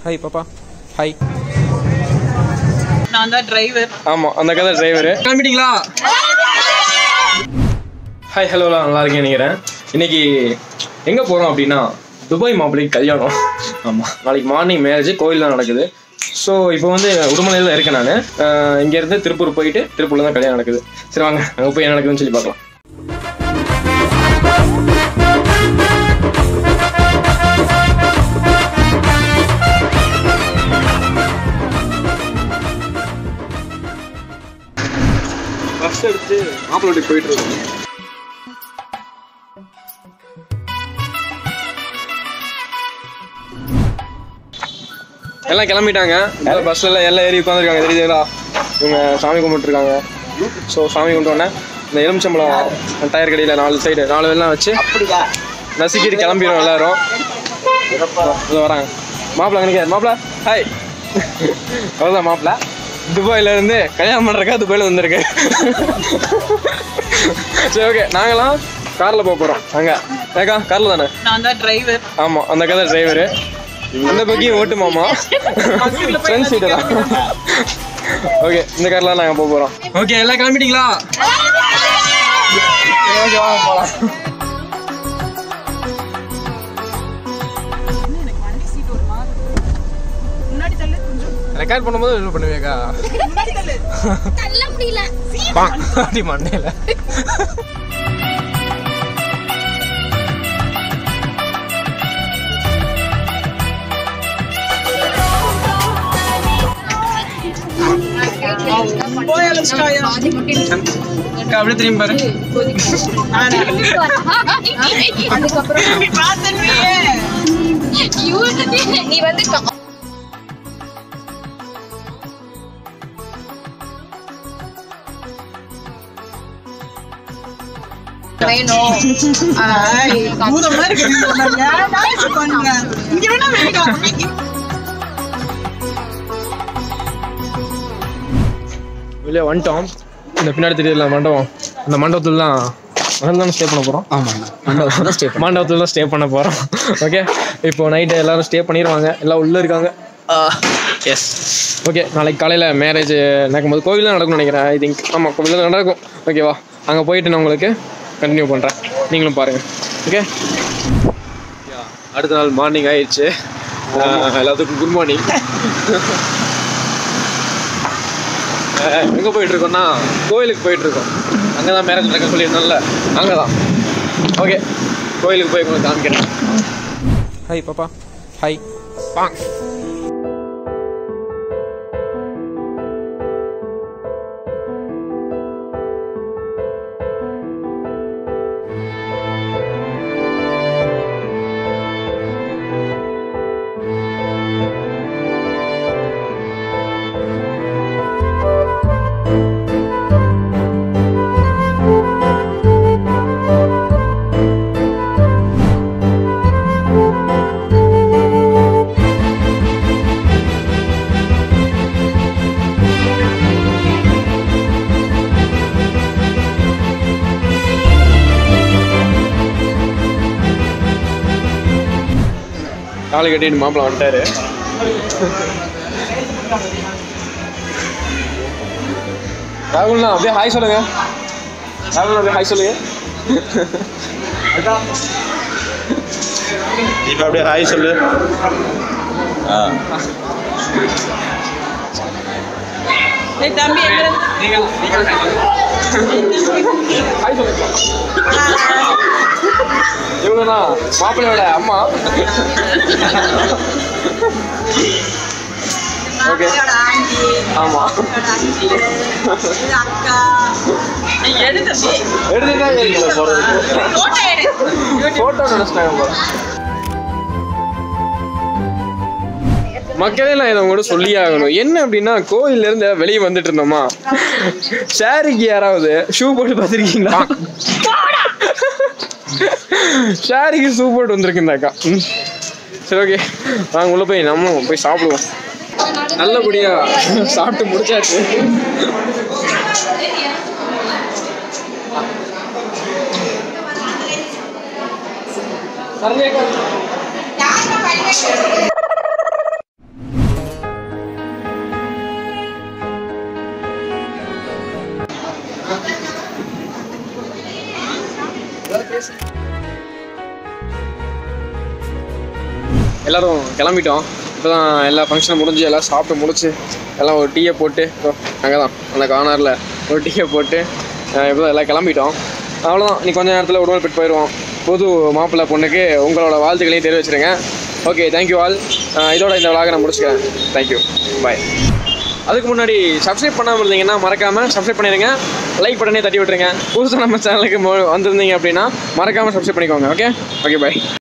Hi பாப்பா hi நான் தான் டிரைவர் ஆமாம் அந்த கதை டிரைவரு கிளம்பிட்டீங்களா ஹாய் ஹலோலாம் நல்லா இருக்கேன் நினைக்கிறேன் இன்னைக்கு எங்கே போகிறோம் அப்படின்னா துபாய் மாப்பிள்ளைக்கு கல்யாணம் ஆமாம் நாளைக்கு மார்னிங் மேரேஜ் கோயில் தான் நடக்குது ஸோ இப்போ வந்து உடுமலையில் தான் இருக்கேன் நான் இங்கேருந்து திருப்பூர் போயிட்டு திருப்பூரில் தான் கல்யாணம் நடக்குது சரி வாங்க அங்கே போய் என்ன நடக்குதுன்னு சொல்லி பார்க்கலாம் பஸ் எடுத்து மாப்பிள்ளை வீட்டுக்கு போயிட்டு இருக்கோம் எல்லாம் கிளம்பிட்டாங்க எல்லாம் பஸ்ல எல்லாம் எல்லாம் ஏறி உட்காந்துருக்காங்க தெரியுதுங்களா இவங்க சாமி கும்பிட்டுருக்காங்க ஸோ சாமி கும்பிட்டோன்னே இந்த எலுமிச்சம்பழம் டயர் கடையில் நாலு சைடு நாலு வெள்ளம் வச்சு நசுக்கிட்டு கிளம்பிடும் எல்லாரும் இதோ வராங்க மாப்பிள்ள நினைக்காரு மாப்பிள்ள ஹாய் அவ்வளோதான் மாப்பிள்ள துபாயில இருந்து கல்யாணம் பண்றக்கா துபாயில வந்திருக்கு சரி ஓகே நாங்களாம் கார்ல போக போறோம் அங்க ஏக்கா கார்ல தானே நான் தான் டிரைவர் ஆமா அந்த கதை டிரைவரு அந்த பக்கியும் ஓட்டு மாமா ஃப்ரெண்ட் சீட்டு தான் ஓகே இந்த கார்ல நாங்க போக போறோம் ஓகே எல்லாம் கிளம்பிட்டீங்களா ஓகே வாங்க போலாம் முன்னாடி தள்ளு கொஞ்சம் ரெக்கார்ட் பண்ணும்போது என்ன பண்ணுவேக்கா முன்னாடி தள்ளு தள்ள முடியல அப்படி மண்டையில போய் அழைச்சிட்டாயா அக்கா, அப்படியே திரும்பி பாரு அதுக்கப்புறம் நீ பார்த்தனே நீ வந்து க- வேணும் பூதமா இருக்கு டான்ஸ் பண்ணுங்க இங்க வேணா வேலைக்கு வெளியே வந்துட்டோம் இந்த பின்னாடி தெரியல மண்டபம் அந்த மண்டபத்தில் தான் மண்டபம் தான் ஸ்டே பண்ண போகிறோம் மண்டபத்தில் ஸ்டே மண்டபத்தில் தான் ஸ்டே பண்ண போகிறோம் ஓகே இப்போ நைட்டு எல்லாரும் ஸ்டே பண்ணிடுவாங்க எல்லாம் உள்ளே இருக்காங்க எஸ் ஓகே நாளைக்கு காலையில் மேரேஜ் நடக்கும்போது கோவில் தான் நடக்கும்னு நினைக்கிறேன் ஐ திங்க் ஆமாம் கோவில் தான் நடக்கும் ஓகேவா அங்கே போயிட்டு நான் உங்களுக்கு கண்டினியூ பண்ணுறேன் நீங்களும் பாருங்கள் ஓகே அடுத்த நாள் மார்னிங் ஆயிடுச்சு அஹ் எல்லாத்துக்கும் குட் மார்னிங் எங்கே போயிட்டு இருக்கோம்னா கோயிலுக்கு போயிட்டு இருக்கோம் அங்கே தான் மேரேஜ் நடக்க சொல்லியிருந்தோம்ல அங்கே தான் ஓகே கோயிலுக்கு போய் உங்களுக்கு காமிக்கிறேன் ஹாய் பாப்பா ஹாய் பாங் காலை கட்டிட்டு மாப்பிள்ள வந்துட்டாரு ராகுல்ண்ணா அப்படியே ஹாய் சொல்லுங்க ராகுல் அப்படியே ஹாய் சொல்லுங்க இப்போ அப்படியே ஹாய் சொல்லு ஆ ஏய் தம்பி எங்க ஹாய் சொல்லுங்க இவங்கண்ணா மாப்பிள்ளையோட அம்மா ஓகே ஆமா அக்கா நீ எடு தம்பி எடுத்துதான் இருக்கல போறதுக்கு போட்டோ எடு போட்டோ நினைச்சிட்டாங்க போல மக்களே நான் இதை கூட சொல்லி ஆகணும் என்ன அப்படின்னா கோயில்ல இருந்து வெளியே வந்துட்டு இருந்தோமா ஷாரிக்கு யாராவது ஷூ போட்டு பார்த்துருக்கீங்களா ஷாரிக்கு ஷூ போட்டு வந்திருக்கு இந்த அக்கா ம். சரி ஓகே வாங்க உள்ள போய் நம்மளும் போய் சாப்பிடுவோம் நல்லபடியா சாப்பிட்டு முடிச்சாச்சு எல்லோரும் கிளம்பிட்டோம் இப்போ தான் எல்லா ஃபங்க்ஷனும் முடிஞ்சு எல்லாம் சாப்பிட்டு முடிச்சு எல்லாம் ஒரு டீயை போட்டு அங்கே தான் அந்த கார்னரில் ஒரு டீயை போட்டு இப்போ எல்லாம் கிளம்பிட்டோம் அவ்வளோதான் நீ கொஞ்ச நேரத்தில் உடம்பு போயிட்டு போயிடுவோம் புது மாப்பிள்ளை பொண்ணுக்கு உங்களோட வாழ்த்துக்களையும் தெரிவிச்சிருங்க ஓகே தேங்க்யூ ஆல் இதோட இந்த விளாக நான் முடிச்சுக்கிறேன் தேங்க்யூ பாய் அதுக்கு முன்னாடி சப்ஸ்கிரைப் பண்ணாமல் இருந்தீங்கன்னா மறக்காமல் சப்ஸ்கிரைப் பண்ணிடுங்க லைக் பட்டனே தட்டி விட்டுருங்க புதுசாக நம்ம சேனலுக்கு மொ- வந்திருந்தீங்க அப்படின்னா மறக்காமல் சப்ஸ்கிரைப் பண்ணிக்கோங்க ஓகே ஓகே பாய்